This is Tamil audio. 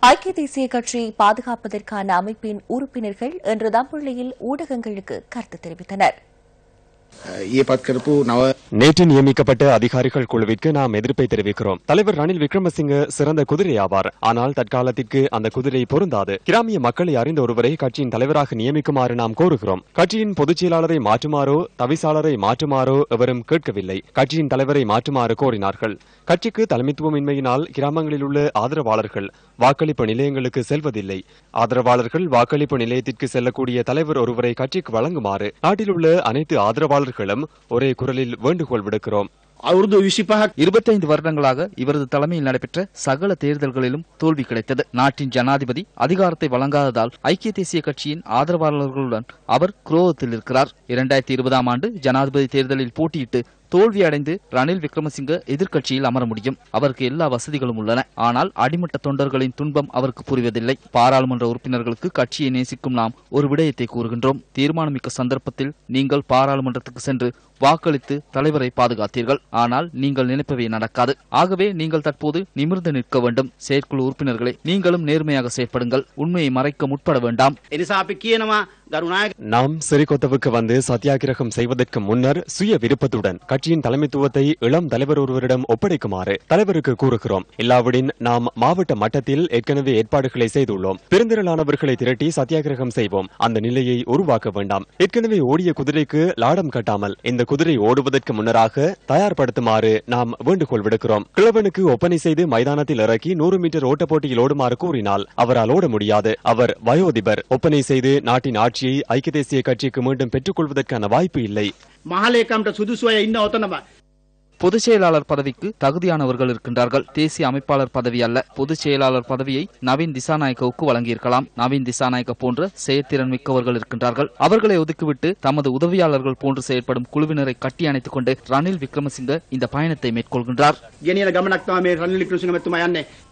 ஐக்கிய தேசிய கட்சியை பாதுகாப்பதற்கான அமைப்பின் உறுப்பினர்கள் இன்று தம்புள்ளியில் ஊடகங்களுக்கு கருத்து தெரிவித்தனர் ඊයේ පත් කරපු නව நேற்று நியமிக்கப்பட்ட அதிகாரிகள் குழுவிற்கு நாம் எதிர்ப்பை தெரிவிக்கிறோம் தலைவர் ரணில் விக்ரமசிங்க சிறந்த குதிரை ஆவார் ஆனால் தற்காலத்திற்கு அந்த குதிரை பொருந்தாது கிராமிய மக்களை அறிந்த ஒருவரை கட்சியின் தலைவராக நியமிக்குமாறு நாம் கோருகிறோம் கட்சியின் பொதுச் செயலாளரை மாற்றுமாறோ தவிசாளரை மாற்றுமாறோ எவரும் கேட்கவில்லை கட்சியின் தலைவரை மாற்றுமாறு கோரினார்கள் கட்சிக்கு தலைமைத்துவமின்மையினால் கிராமங்களில் உள்ள ஆதரவாளர்கள் வாக்களிப்பு நிலையங்களுக்கு செல்வதில்லை ஆதரவாளர்கள் வாக்களிப்பு நிலையத்திற்கு செல்லக்கூடிய தலைவர் ஒருவரை கட்சிக்கு வழங்குமாறு நாட்டில் உள்ள அனைத்து ஆதரவாளர்களும் ஒரே குரலில் வேண்டுகோள் விடுக்கிறோம் අවුරුදු විසිපහක් இருபத்தைந்து வருடங்களாக இவரது தலைமையில் நடைபெற்ற சகல தேர்தல்களிலும் தோல்வி கிடைத்தது நாட்டின் ஜனாதிபதி அதிகாரத்தை வழங்காததால் ஐக்கிய தேசிய கட்சியின் ஆதரவாளர்களுடன் அவர் குரோதத்தில் இருக்கிறார் இரண்டாயிரத்தி இருபதாம் ஆண்டு ஜனாதிபதி தேர்தலில் போட்டியிட்டு தோல்வியடைந்து ரணில் விக்ரமசிங்க எதிர்க்கட்சியில் அமர முடியும் அவருக்கு எல்லா வசதிகளும் உள்ளன ஆனால் அடிமட்ட தொண்டர்களின் துன்பம் அவருக்கு புரிவதில்லை பாராளுமன்ற உறுப்பினர்களுக்கு கட்சியை நேசிக்கும் நாம் ஒரு விடயத்தை கூறுகின்றோம் தீர்மானமிக்க சந்தர்ப்பத்தில் நீங்கள் பாராளுமன்றத்துக்கு சென்று வாக்களித்து தலைவரை பாதுகாத்தீர்கள் ஆனால் நீங்கள் நினைப்பவை நடக்காது ஆகவே நீங்கள் தற்போது நிமிர்ந்து நிற்க வேண்டும் செயற்குழு உறுப்பினர்களே நீங்களும் நேர்மையாக செயற்படுங்கள் உண்மையை மறைக்க முற்பட வேண்டாம் එනිසා අපි කියනවා ගරුනායක நாம் சிறிகொத்தவுக்கு வந்து சத்தியாகிரகம் செய்வதற்கு முன்னர் சுய விருப்பத்துடன் கட்சியின் தலைமைத்துவத்தை இளம் தலைவர் ஒருவரிடம் ஒப்படைக்குமாறு தலைவருக்கு கூறுகிறோம் இல்லாவிடின் நாம் மாவட்ட மட்டத்தில் ஏற்கனவே ஏற்பாடுகளை செய்துள்ளோம் பெருந்திரளானவர்களை திரட்டி சத்தியாகிரகம் செய்வோம் அந்த நிலையை உருவாக்க வேண்டாம் ஏற்கனவே ஓடிய குதிரைக்கு லாடம் கட்டாமல் இந்த குதிரை ஓடுவதற்கு முன்னராக தயார்படுத்துமாறு நாம் வேண்டுகோள் விடுக்கிறோம் கிழவனுக்கு ஒப்பனை செய்து மைதானத்தில் இறக்கி நூறு மீட்டர் ஓட்டப் போட்டியில் ஓடுமாறு கூறினால் அவரால் ஓட முடியாது அவர் வயோதிபர் ஒப்பனை செய்து நாட்டின் ஆட்சியை ஐக்கிய தேசிய கட்சிக்கு மீண்டும் பெற்றுக் கொள்வதற்கான வாய்ப்பு இல்லை මහලේකම්ට සුදුසුවය ඉන්න ඔතනම பொதுச் செயலாளர் பதவிக்கு தகுதியானவர்கள் இருக்கின்றார்கள் தேசிய அமைப்பாளர் பதவி அல்ல பொதுச் செயலாளர் பதவியை நவீன் திசாநாயக்கவுக்கு வழங்கியிருக்கலாம் நவீன் திசாநாயக்க போன்ற செயற்திறன் மிக்கவர்கள் இருக்கின்றார்கள் அவர்களை ஒதுக்கிவிட்டு தமது உதவியாளர்கள் போன்று செயற்படும் குழுவினரை கட்டி அணைத்துக் கொண்டு ரணில் விக்ரமசிங்க இந்த பயணத்தை மேற்கொள்கின்றார் ගෙනියන ගමනක් තමයි මේ රනිල් වික්‍රමසිංහ මැතිතුමා යන්නේ